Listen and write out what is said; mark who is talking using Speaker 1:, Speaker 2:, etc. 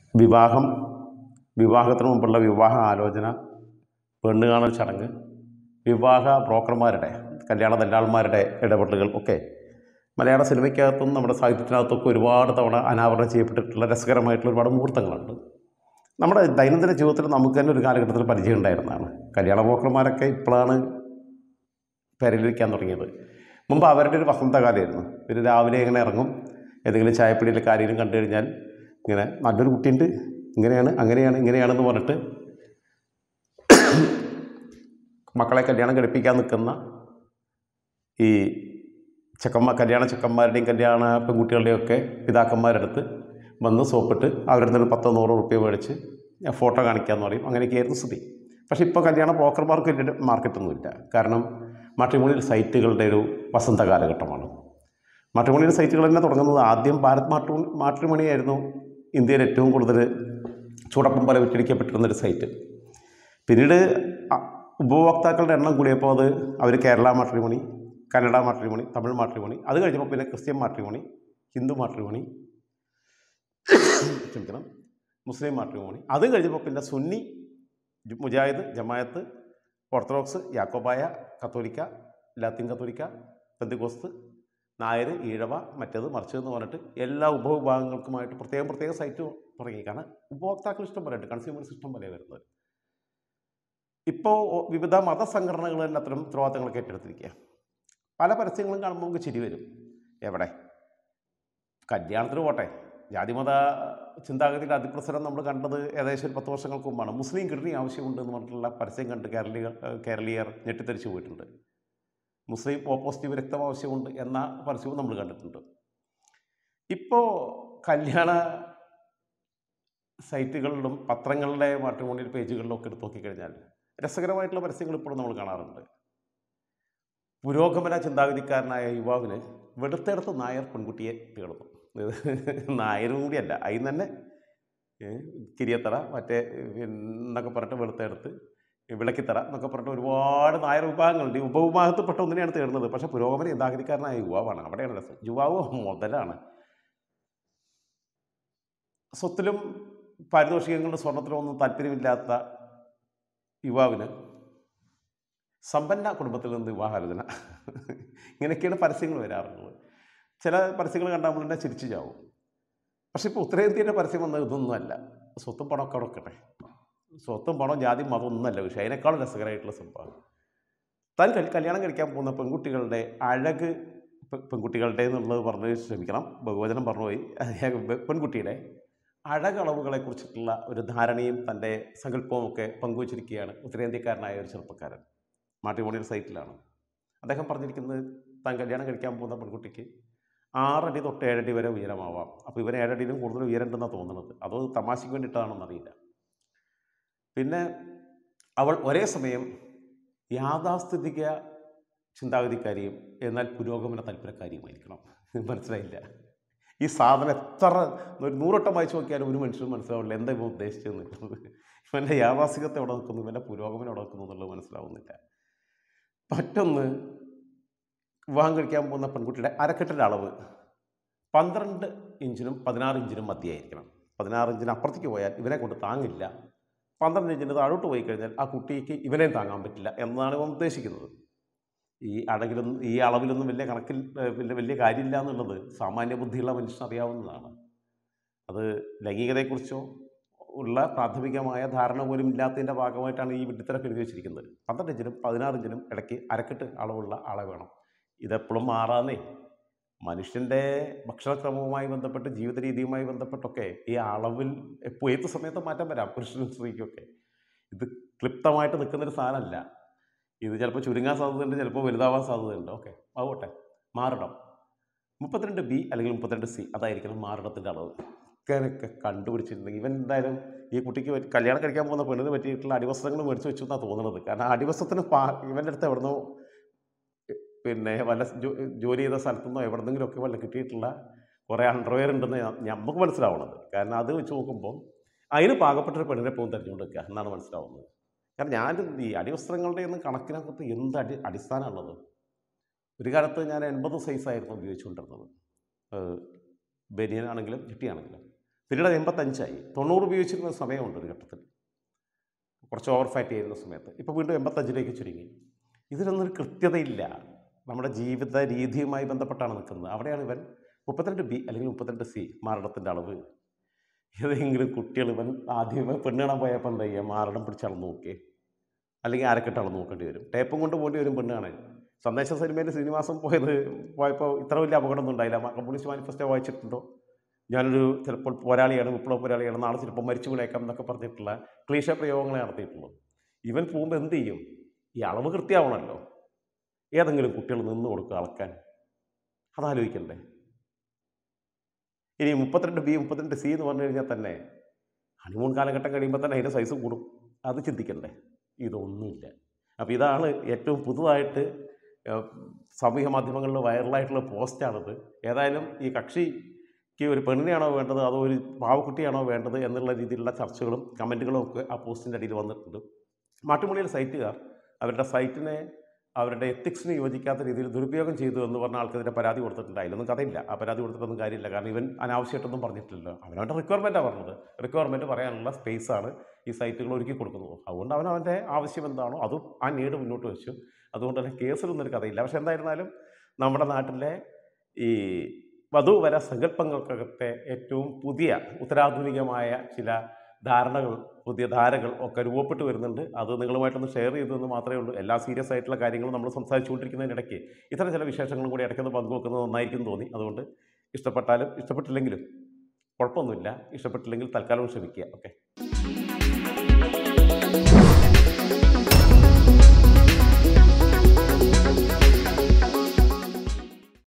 Speaker 1: വിവാഹം വിവാഹത്തിന് മുമ്പുള്ള വിവാഹ ആലോചന പെണ്ണ് കാണൽ ചടങ്ങ് വിവാഹ ബ്രോക്കർമാരുടെ കല്യാണ ദല്ലാൾമാരുടെ ഇടപെടലുകൾ ഒക്കെ മലയാള സിനിമയ്ക്കകത്തും നമ്മുടെ സാഹിത്യത്തിനകത്തൊക്കെ ഒരുപാട് തവണ അനാവരണം ചെയ്യപ്പെട്ടിട്ടുള്ള രസകരമായിട്ടുള്ള ഒരുപാട് മുഹൂർത്തങ്ങളുണ്ട് നമ്മുടെ ദൈനംദിന ജീവിതത്തിൽ നമുക്ക് തന്നെ ഒരു കാലഘട്ടത്തിൽ പരിചയം ഉണ്ടായിരുന്നതാണ് കല്യാണ ബ്രോക്കർമാരൊക്കെ ഇപ്പോഴാണ് പെരലിരിക്കാൻ തുടങ്ങിയത് മുമ്പ് അവരുടെ ഒരു വസന്തകാലമായിരുന്നു ഒരു രാവിലെ ഇങ്ങനെ ഇറങ്ങും ഏതെങ്കിലും ചായപ്പടിയിലെ കാര്യം കണ്ടു കഴിഞ്ഞാൽ ഇങ്ങനെ നല്ലൊരു കുട്ടിയുണ്ട് ഇങ്ങനെയാണ് അങ്ങനെയാണ് ഇങ്ങനെയാണെന്ന് പറഞ്ഞിട്ട് മക്കളെ കല്യാണം കഴിപ്പിക്കാൻ നിൽക്കുന്ന ഈ ചെക്കന്മാർ കല്യാണ ചെക്കന്മാരുടെയും കല്യാണ പെൺകുട്ടികളുടെയും ഒക്കെ പിതാക്കന്മാരെടുത്ത് വന്ന് സോപ്പിട്ട് അവരുടെ നിന്ന് പത്തോ നൂറോ റുപ്യ മേടിച്ച് ഞാൻ ഫോട്ടോ കാണിക്കാമെന്ന് പറയും അങ്ങനെയൊക്കെയായിരുന്നു സ്ഥിതി പക്ഷേ ഇപ്പോൾ കല്യാണ ബ്രോക്കർമാർക്ക് വലിയ മാർക്കറ്റൊന്നുമില്ല കാരണം മാട്രിമോണിയൽ സൈറ്റുകളുടെ ഒരു വസന്ത കാലഘട്ടമാണ് മാട്രിമോണിയൽ സൈറ്റുകൾ തന്നെ തുടങ്ങുന്നത് ആദ്യം ഭാരത് മാട്രി മാട്രിമോണിയായിരുന്നു ഇന്ത്യയിൽ ഏറ്റവും കൂടുതൽ ചൂടപ്പം പോലെ വിറ്റഴിക്കപ്പെട്ടിരുന്നൊരു സൈറ്റ് പിന്നീട് അ- ഉപഭോക്താക്കളുടെ എണ്ണം കൂടിയപ്പോൾ അത് അവർ Kerala matrimony Kannada matrimony Tamil matrimony അത് കഴിഞ്ഞപ്പോൾ പിന്നെ ക്രിസ്ത്യൻ മാട്രിമോണി ഹിന്ദു മാട്രിമോണി ക്ഷമിക്കണം മുസ്ലിം മാട്രിമോണി അത് കഴിഞ്ഞപ്പോൾ പിന്നെ സുന്നി ജു- മുജാഹിദ് ജമായത്ത് ഓർത്തഡോക്സ് യാക്കോബായ കത്തോലിക്ക ലാത്തിൻ കത്തോലിക്ക പെന്തിക്കോസ്ത് നായർ ഈഴവ മറ്റേത് മറിച്ചത് എന്ന് പറഞ്ഞിട്ട് എല്ലാ ഉപവിഭാഗങ്ങൾക്കുമായിട്ട് പ്രത്യേകം പ്രത്യേക സൈറ്റ് തുടങ്ങി കാരണം ഉപഭോക്താക്കൾ ഇഷ്ടം പോലെ ഉണ്ട് കൺസ്യൂമേഴ്സ് ഇഷ്ടം പോലെ വരുന്നത് ഇപ്പോൾ വിവിധ മതസംഘടനകളെല്ലാം അത്തരം ഉത്തരവാദിത്തങ്ങളൊക്കെ ഏറ്റെടുത്തിരിക്കുക പല പരസ്യങ്ങളും കാണുമ്പോൾ നമുക്ക് ചിരി വരും എവിടെ കല്യാണത്തിന് പോട്ടെ ജാതിമത ചിന്താഗതിയുടെ അതിപ്രസരം നമ്മൾ കണ്ടത് ഏകദേശം ഒരു പത്ത് വർഷങ്ങൾക്ക് മുമ്പാണ് മുസ്ലിം കിഡ്നി ആവശ്യമുണ്ട് എന്ന് പറഞ്ഞിട്ടുള്ള പരസ്യം കണ്ട് കേരളീയർ കേരളീയർ ഞെട്ടിത്തെറിച്ച് പോയിട്ടുണ്ട് മുസ്ലിം ഓ പോസിറ്റീവ് രക്തം ആവശ്യമുണ്ട് എന്ന പരസ്യവും നമ്മൾ കണ്ടിട്ടുണ്ട് ഇപ്പോൾ കല്യാണ സൈറ്റുകളിലും പത്രങ്ങളുടെ മാട്രിമോണിയൽ പേജുകളിലും ഒക്കെ എടുത്ത് നോക്കിക്കഴിഞ്ഞാൽ രസകരമായിട്ടുള്ള പരസ്യങ്ങൾ ഇപ്പോഴും നമ്മൾ കാണാറുണ്ട് പുരോഗമന ചിന്താഗതിക്കാരനായ യുവാവിന് വെടുത്തെടുത്ത് നായർ പെൺകുട്ടിയെ തേടുന്നു നായരും കൂടിയല്ല അതിന് തന്നെ ഏ, കിരിയത്തറ മറ്റേ എന്നൊക്കെ പറഞ്ഞിട്ട് വെളുത്തെടുത്ത് വിളക്കിത്തറ എന്നൊക്കെ പറഞ്ഞിട്ട് ഒരുപാട് നായർ വിഭാഗങ്ങളുണ്ട് ഈ ഉപവിഭാഗത്തിൽപ്പെട്ട ഒന്നിനെയാണ് തേടുന്നത് പക്ഷേ പുരോഗമന ചിന്താഗതിക്കാരനായ യുവാവാണ് അവിടെയാണ് രസം യുവാവ് മുതലാണ് സ്വത്തിലും പാരിതോഷികങ്ങളുടെ സ്വർണത്തിലും ഒന്നും താല്പര്യമില്ലാത്ത യുവാവിന് സമ്പന്ന കുടുംബത്തിൽ നിന്ന് വിവാഹാലോചന ഇങ്ങനെയൊക്കെയാണ് പരസ്യങ്ങൾ വരാറുള്ളത് ചില പരസ്യങ്ങൾ കണ്ടാൽ നമ്മൾ തന്നെ ചിരിച്ചു ചാവും പക്ഷെ ഇപ്പോൾ ഉത്തരേന്ത്യയുടെ പരസ്യം വന്നത് ഇതൊന്നുമല്ല സ്വത്തും പണമൊക്കെ അവിടെ വെക്കട്ടെ സ്വത്തും പണവും ജാതി മതം ഒന്നുമല്ല പക്ഷേ അതിനേക്കാളും രസകരമായിട്ടുള്ള സംഭവം താൻ കൽ- കല്യാണം കഴിക്കാൻ പോകുന്ന പെൺകുട്ടികളുടെ അഴക് പെ- പെൺകുട്ടികളുടെ എന്നുള്ളത് പറഞ്ഞ് ശ്രമിക്കണം ബഹുവചനം പറഞ്ഞുപോയി പെ- പെൺകുട്ടിയുടെ അഴകളവുകളെ കുറിച്ചിട്ടുള്ള ഒരു ധാരണയും തൻ്റെ സങ്കല്പവും ഒക്കെ പങ്കുവച്ചിരിക്കുകയാണ് ഉത്തരേന്ത്യക്കാരനായ ഒരു ചെറുപ്പക്കാരൻ മാട്രിമോണിയൽ സൈറ്റിലാണ് അദ്ദേഹം പറഞ്ഞിരിക്കുന്നത് താൻ കല്യാണം കഴിക്കാൻ പോകുന്ന പെൺകുട്ടിക്ക് ആറടി തൊട്ട് ഏഴടി വരെ ഉയരമാവാം അപ്പോൾ ഇവൻ ഏഴടിയിലും കൂടുതൽ ഉയരണ്ടെന്നാണ് തോന്നുന്നത് അതോ തമാശയ്ക്ക് വേണ്ടിയിട്ടാണെന്നറിയില്ല പിന്നെ അവൾ ഒരേ സമയം യാഥാസ്ഥിതിക ചിന്താഗതിക്കാരിയും എന്നാൽ പുരോഗമന താല്പര്യക്കാരിയുമായിരിക്കണം മനസ്സിലായില്ല ഈ സാധനം എത്ര ഒരു നൂറോട്ടം വായിച്ചു നോക്കിയാലും ഒരു മനുഷ്യനും മനസ്സിലാവില്ല എന്താ ഇവ ഉദ്ദേശിച്ചതെന്നുള്ളത് ഇവൻ്റെ യാഥാസ്ഥികത്തെ എവിടെ നിൽക്കുന്നു ഇവൻ്റെ പുരോഗമനം എവിടെ നിൽക്കുന്നു എന്നുള്ളത് മനസ്സിലാവുന്നില്ല മറ്റൊന്ന് വിവാഹം കഴിക്കാൻ പോകുന്ന പെൺകുട്ടിയുടെ അരക്കെട്ടിൻ്റെ അളവ് പന്ത്രണ്ട് ഇഞ്ചിനും പതിനാറ് ഇഞ്ചിനും മധ്യമായിരിക്കണം പതിനാറ് ഇഞ്ചിന് അപ്പുറത്തേക്ക് പോയാൽ ഇവനെ കൊണ്ട് താങ്ങില്ല പന്ത്രണ്ട് ഇഞ്ചിന് താഴോട്ട് പോയി കഴിഞ്ഞാൽ ആ കുട്ടിക്ക് ഇവനെയും താങ്ങാൻ പറ്റില്ല എന്നതാണ് ഇവൻ ഉദ്ദേശിക്കുന്നത് ഈ അടകിലൊന്നും ഈ അളവിലൊന്നും വലിയ കണക്കിൽ ഏഹ്, വലിയ വലിയ കാര്യമില്ല എന്നുള്ളത് സാമാന്യ ബുദ്ധിയുള്ള മനുഷ്യന് അറിയാവുന്നതാണ് അത് ലൈംഗികതയെക്കുറിച്ചോ ഉള്ള പ്രാഥമികമായ ധാരണ പോലും ഇല്ലാത്തതിൻ്റെ ഭാഗമായിട്ടാണ് ഈ വിഡ്ഢിത്തരൊക്കെ എഴുതി വെച്ചിരിക്കുന്നത് പന്ത്രണ്ട് ഇഞ്ചിനും പതിനാറ് ഇഞ്ചിനും ഇടയ്ക്ക് അരക്കെട്ട് അളവുള്ള ആളെ വേണം ഇതെപ്പോഴും മാറാന്നേ മനുഷ്യൻ്റെ ഭക്ഷണക്രമവുമായി ബന്ധപ്പെട്ട് ജീവിത രീതിയുമായി ബന്ധപ്പെട്ടൊക്കെ ഈ അളവിൽ എപ്പോൾ ഏത് സമയത്തും മാറ്റം വരാം പുരുഷനും സ്ത്രീക്കൊക്കെ ഇത് ക്ലിപ്തമായിട്ട് നിൽക്കുന്നൊരു സാധനമല്ല ഇത് ചിലപ്പോൾ ചുരുങ്ങാൻ സാധ്യതയുണ്ട് ചിലപ്പോൾ വലുതാവാൻ സാധ്യതയുണ്ട് ഓക്കെ ആവട്ടെ മാറിടം മുപ്പത്തിരണ്ട് ബി അല്ലെങ്കിൽ മുപ്പത്തിരണ്ട് സി അതായിരിക്കണം മാറിടത്തിൻ്റെ അളവ് ഇങ്ങനെയൊക്കെ കണ്ടുപിടിച്ചിട്ടുണ്ടെങ്കിൽ ഇവൻ എന്തായാലും ഈ കുട്ടിക്ക് പറ്റി- കല്യാണം കഴിക്കാൻ പോകുന്ന പെണ്ണിന് പറ്റിയിട്ടുള്ള അടിവസ്ത്രങ്ങൾ മേടിച്ച് വെച്ചു എന്നാണ് തോന്നുന്നത് കാരണം ആ അടിവസ്ത്രത്തിന് പാ ഇവൻ്റെ അടുത്ത് എവിടുന്നോ പിന്നെ വല്ല ജോ- ജോലി ചെയ്ത സ്ഥലത്തുനിന്നോ എവിടെന്നെങ്കിലുമൊക്കെ വല്ല കിട്ടിയിട്ടുള്ള കുറേ അണ്ടർവെയർ ഉണ്ടെന്ന് ഞ- നമുക്ക് മനസ്സിലാവണത് കാരണം അത് വെച്ച് നോക്കുമ്പോൾ അതിന് പാകപ്പെട്ടൊരു പെണ്ണിനെ പോകും തിരഞ്ഞുകൊണ്ട് വെക്കുക എന്നാണ് മനസ്സിലാവുന്നത് കാരണം ഞാൻ ഈ അടിവസ്ത്രങ്ങളുടെ ഒന്നും കണക്കിനകത്ത് എന്ത് അടി അടിസ്ഥാനമുള്ളത് ഒരു കാലത്ത് ഞാൻ എൺപത് സൈസായിരുന്നു ഉപയോഗിച്ചുകൊണ്ടിരുന്നത് ഏഹ് ബനിയനാണെങ്കിലും ചിട്ടിയാണെങ്കിലും പിന്നീട് അത് എൺപത്തഞ്ചായി തൊണ്ണൂറ് ഉപയോഗിച്ചിരുന്ന സമയമുണ്ട് ഒരു ഘട്ടത്തിൽ കുറച്ച് ഓവർ ഫാറ്റ് ചെയ്യുന്ന സമയത്ത് ഇപ്പോൾ വീണ്ടും എൺപത്തഞ്ചിലേക്ക് ചുരുങ്ങി ഇതിനൊന്നും ഒരു കൃത്യതയില്ല നമ്മുടെ ജീവിത രീതിയുമായി ബന്ധപ്പെട്ടാണ് നിൽക്കുന്നത് അവിടെയാണ് ഇവൻ മുപ്പത്തിരണ്ട് ബി അല്ലെങ്കിൽ മുപ്പത്തിരണ്ട് സി മാരടത്തിൻ്റെ അളവ് ഏതെങ്കിലും കുട്ടികൾ ഇവൻ ആദ്യമേ പെണ്ണ് കാണാൻ പോയപ്പോൾ എന്താ ചെയ്യുക മാരടം പിടിച്ച് അളന്ന് നോക്കിയേ അല്ലെങ്കിൽ ആരക്കെട്ട് അളന്ന് നോക്കേണ്ടി വരും ടേപ്പും കൊണ്ട് പോകേണ്ടി വരും പെണ്ണ് കാണാൻ സന്ദേശ സിനിമയിൽ ശ്രീനിവാസം പോയത് പോയപ്പോൾ ഇത്ര വലിയ അപകടമൊന്നും ഉണ്ടായില്ല മ- കമ്മ്യൂണിസ്റ്റ് മാനിഫെസ്റ്റോ വായിച്ചിട്ടുണ്ടോ ഞാനൊരു ചിലപ്പോൾ പോരാളിയാണ് വിപ്ലവ പോരാളിയാണ് നാളെ ചിലപ്പോൾ മരിച്ചു വിളയേക്കാം എന്നൊക്കെ പറഞ്ഞിട്ടുള്ള ക്ലീശ പ്രയോഗങ്ങളെ നടത്തിയിട്ടുള്ളൂ ഇവൻ പോകുമ്പോൾ എന്ത് ചെയ്യും ഈ അളവ് കൃത്യമാവണമല്ലോ ഏതെങ്കിലും കുട്ടികൾ നിന്ന് കൊടുക്കുക അളക്കാൻ അതാലോചിക്കണ്ടേ ഇനി മുപ്പത്തിരണ്ട് ബി മുപ്പത്തിരണ്ട് സി എന്ന് പറഞ്ഞു കഴിഞ്ഞാൽ തന്നെ ഹണിമൂൺ കാലഘട്ടം കഴിയുമ്പോൾ തന്നെ അതിൻ്റെ സൈസ് കൂടും അത് ചിന്തിക്കണ്ടേ ഇതൊന്നുമില്ല അപ്പോൾ ഇതാണ് ഏറ്റവും പുതുതായിട്ട് ഏഹ്, സാമൂഹ്യ മാധ്യമങ്ങളിൽ വൈറലായിട്ടുള്ള പോസ്റ്റാണിത് ഏതായാലും ഈ കക്ഷിക്ക് ഒരു പെണ്ണിനെയാണോ വേണ്ടത് അതോ ഒരു പാവക്കുട്ടിയാണോ വേണ്ടത് എന്നുള്ള രീതിയിലുള്ള ചർച്ചകളും കമൻറ്റുകളും ഒക്കെ ആ പോസ്റ്റിൻ്റെ അടിയിൽ വന്നിട്ടുണ്ട് മാട്ടുമണിയുടെ സൈറ്റുകാർ അവരുടെ സൈറ്റിനെ അവരുടെ എത്തിക്സിന് യോജിക്കാത്ത രീതിയിൽ ദുരുപയോഗം ചെയ്തു എന്ന് പറഞ്ഞ ആൾക്കെതിരെ പരാതി കൊടുത്തിട്ടുണ്ട് അതിലൊന്നും കഥയില്ല ആ പരാതി കൊടുത്തിട്ടൊന്നും കാര്യമില്ല കാരണം ഇവൻ അനാവശ്യമായിട്ടൊന്നും പറഞ്ഞിട്ടില്ലല്ലോ അവനവൻ്റെ റിക്വയർമെൻറ്റാണ് പറഞ്ഞത് റിക്വയർമെൻറ്റ് പറയാനുള്ള സ്പേസാണ് ഈ സൈറ്റുകൾ ഒരുക്കി കൊടുക്കുന്നത് അതുകൊണ്ട് അവൻ അവൻ്റെ ആവശ്യം എന്താണോ അതും ആ നീട് മുന്നോട്ട് വെച്ചു അതുകൊണ്ട് തന്നെ കേസിലൊന്നും ഒരു കഥയില്ല പക്ഷെ എന്തായിരുന്നാലും നമ്മുടെ നാട്ടിലെ ഈ വധുവര സങ്കല്പങ്ങൾക്കകത്തെ ഏറ്റവും പുതിയ ഉത്തരാധുനികമായ ചില ധാരണകൾ പുതിയ ധാരകൾ ഒക്കെ രൂപപ്പെട്ട് വരുന്നുണ്ട് അത് നിങ്ങളുമായിട്ടൊന്ന് ഷെയർ ചെയ്തതെന്ന് മാത്രമേ ഉള്ളൂ എല്ലാ സീരിയസ് ആയിട്ടുള്ള കാര്യങ്ങളും നമ്മൾ സംസാരിച്ചുകൊണ്ടിരിക്കുന്നതിനിടയ്ക്ക് ഇത്തരം ചില വിശേഷങ്ങളും കൂടി ഇടയ്ക്കൊന്ന് പങ്കുവെക്കുന്നത് നന്നായിരിക്കും തോന്നി അതുകൊണ്ട് ഇഷ്ടപ്പെട്ടാലും ഇഷ്ടപ്പെട്ടില്ലെങ്കിലും കുഴപ്പമൊന്നുമില്ല ഇഷ്ടപ്പെട്ടില്ലെങ്കിൽ തൽക്കാലം ക്ഷമിക്കുക ഓക്കെ